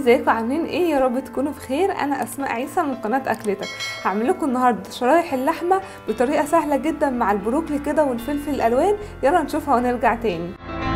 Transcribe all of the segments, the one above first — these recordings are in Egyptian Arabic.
ازيكم عاملين ايه يا رب تكونوا بخير انا اسماء عيسى من قناه اكلتك هعمل لكم النهارده شرايح اللحمه بطريقه سهله جدا مع البروكلي كده والفلفل الالوان يلا نشوفها ونرجع تاني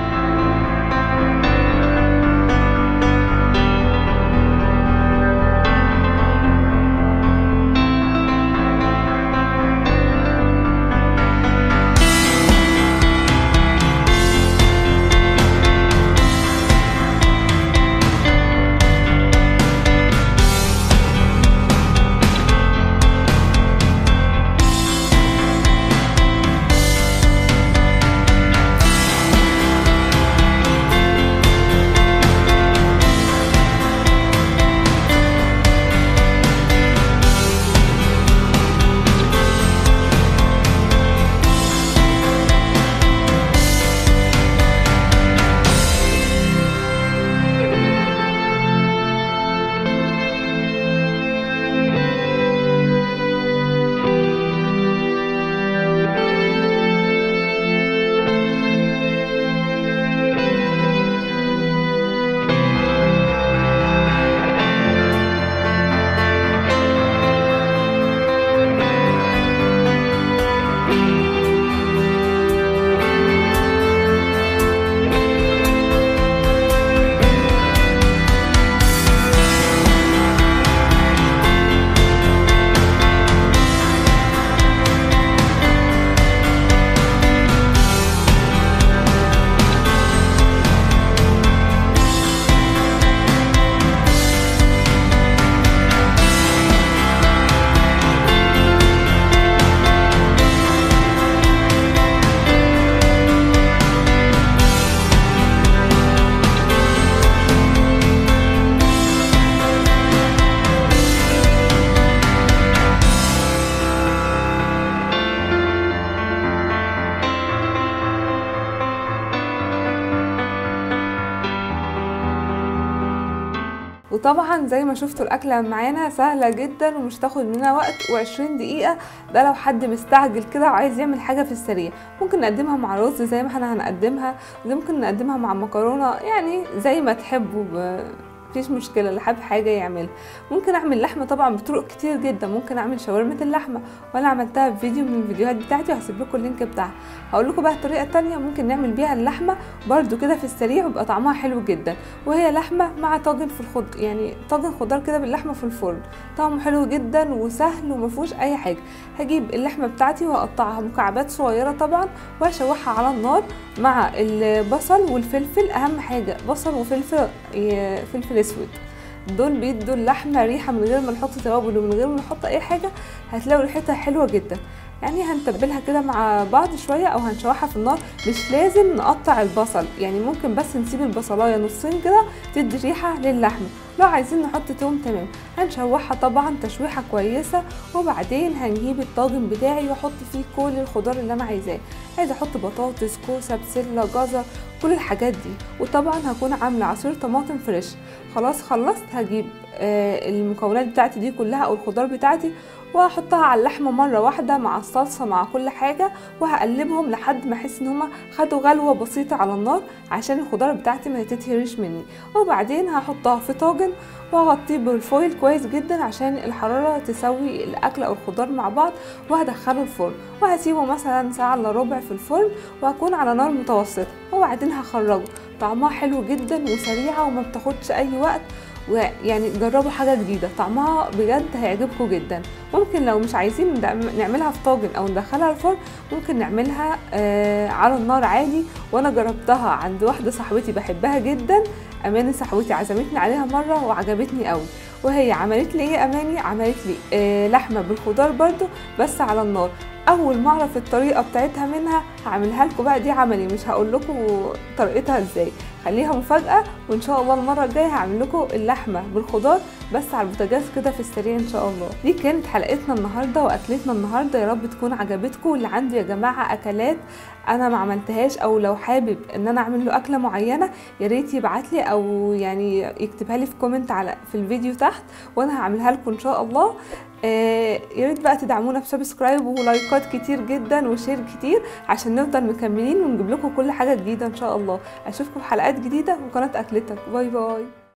وطبعا زي ما شفتوا الاكله معانا سهله جدا ومش تاخد مننا وقت و20 دقيقه ده لو حد مستعجل كده وعايز يعمل حاجه في السريع ممكن نقدمها مع رز زي ما احنا هنقدمها زي ممكن نقدمها مع مكرونه يعني زي ما تحبوا ب... مفيش مشكلة اللي حابب حاجة يعملها ممكن اعمل لحمة طبعا بطرق كتير جدا ممكن اعمل شاورمة اللحمة وانا عملتها في فيديو من الفيديوهات بتاعتي وهسيب لكم اللينك بتاعها هقول لكم بقى الطريقة التانية ممكن نعمل بيها اللحمة برده كده في السريع ويبقى طعمها حلو جدا وهي لحمة مع طاجن في الخضر يعني طاجن خضار كده باللحمة في الفرن طعمه حلو جدا وسهل ومفيهوش اي حاجة هجيب اللحمة بتاعتي وهقطعها مكعبات صغيرة طبعا وهشوحها على النار مع البصل والفلفل اهم حاجة بصل وفلفل فلفل اسود دول بيدوا اللحمه ريحه من غير ما نحط توابل ومن غير ما نحط اي حاجه هتلاقوا ريحتها حلوه جدا يعني هنتبلها كده مع بعض شويه او هنشوحها في النار مش لازم نقطع البصل يعني ممكن بس نسيب البصلايه نصين كده تدي ريحه للحمه لو عايزين نحط توم تمام هنشوحها طبعا تشويحه كويسه وبعدين هنجيب الطاجن بتاعي واحط فيه كل الخضار اللي انا عايزاه عايزه احط بطاطس كوسه بسله جزر كل الحاجات دي وطبعا هكون عامله عصير طماطم فريش خلاص خلصت هجيب آه المكونات بتاعتي دي كلها او الخضار بتاعتي وهحطها على اللحمه مره واحده مع الصلصه مع كل حاجه وهقلبهم لحد ما احس ان هما خدوا غلوه بسيطه على النار عشان الخضار بتاعتي ما تتهرش مني وبعدين هحطها في طاجن واغطيه بالفويل كويس جدا عشان الحراره تسوي الاكل او الخضار مع بعض وهدخله الفرن وهسيبه مثلا ساعه الا ربع في الفرن وهكون على نار متوسطه وبعدين هخرجه طعمها حلو جدا وسريعه وما بتاخدش اي وقت ويعني جربوا حاجه جديده طعمها بجد هيعجبكم جدا ممكن لو مش عايزين نعملها في طاجن او ندخلها الفرن ممكن نعملها آه على النار عادي وانا جربتها عند واحده صاحبتي بحبها جدا اماني صاحبتي عزمتني عليها مره وعجبتني قوي وهي عملت لي ايه اماني عملت لي آه لحمه بالخضار برده بس على النار اول ما اعرف الطريقه بتاعتها منها هعملها لكم بقى دي عملي مش هقول لكم طريقتها ازاي خليها مفاجاه وان شاء الله المره الجايه هعمل لكم اللحمه بالخضار بس على البوتاجاز كده في السريع ان شاء الله دي كانت حلقتنا النهارده واكلتنا النهارده يا رب تكون عجبتكم اللي عندي يا جماعه اكلات انا ما عملتهاش او لو حابب ان انا اعمل له اكله معينه يا ريت يبعت لي او يعني يكتبها لي في كومنت على في الفيديو تحت وانا هعملها لكم ان شاء الله آه يا ريت بقى تدعمونا بسبسكرايب ولايكات كتير جدا وشير كتير عشان نفضل مكملين ونجيب لكم كل حاجه جديده ان شاء الله اشوفكم في حلقات جديده وقناه اكلتك باي باي